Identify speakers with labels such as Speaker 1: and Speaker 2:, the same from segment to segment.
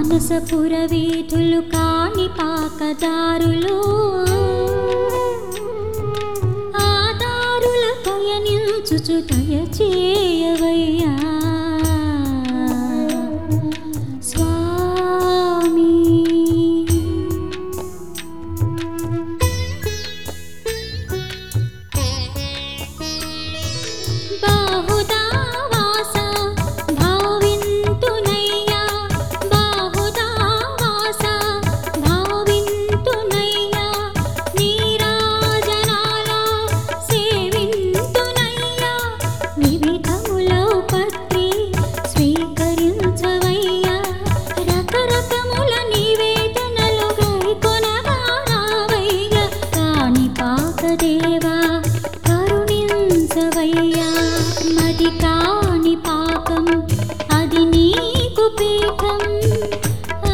Speaker 1: మానసపుర వీధులు కాని పాకదారులు ఆదారుల పయనించుచు దయచేయవయ్యా స్వామి బాహుదా వాస భావింతునయ్యా బాహుదా వాస భావింతునయ్యా నీరాజనాల సేవింతునయ్యా వివిధములో పత్రి స్వీకరించవయ్యా రకరకముల నివేదనలు గైకొనగా రావయ్యా కాని పాకదేవా కరుణించవయ్యా మది కాని పాకం అది నీకు పీఠం ఆ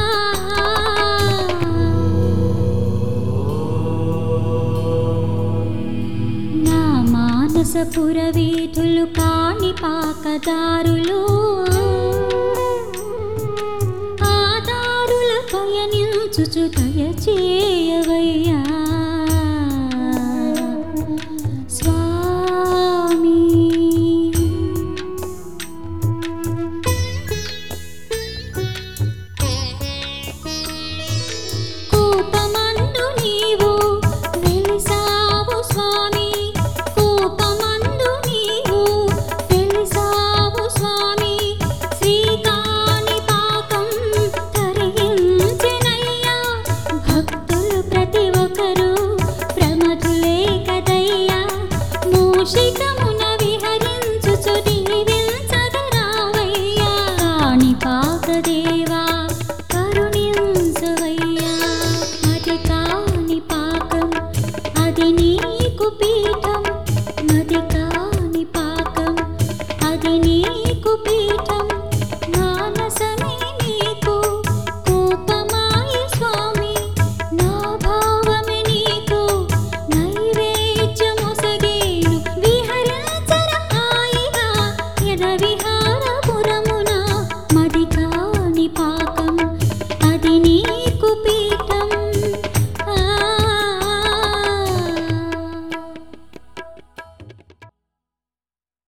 Speaker 1: నా మానసపుర వీధులు కాని పాకదారులు ఆదారుల పయనించుచు దయచేయవయ్యా స్వామి కోపమందు నీవు వెలిసావు స్వామి కోపమందు నీవు వెలిసావు స్వామి శ్రీకాని పాకం తరించెనయ్యా భక్తులు ప్రతి ఒక్కరు ప్రమధులే కదయ్యా మూషికమున విహరించుచు దీవించదరావయ్యా కాని పాకదేవా కరుణించవయ్యా అది కాని పాకం అది నీకు పీఠం అది కాని పాకం అది నీకు పీఠం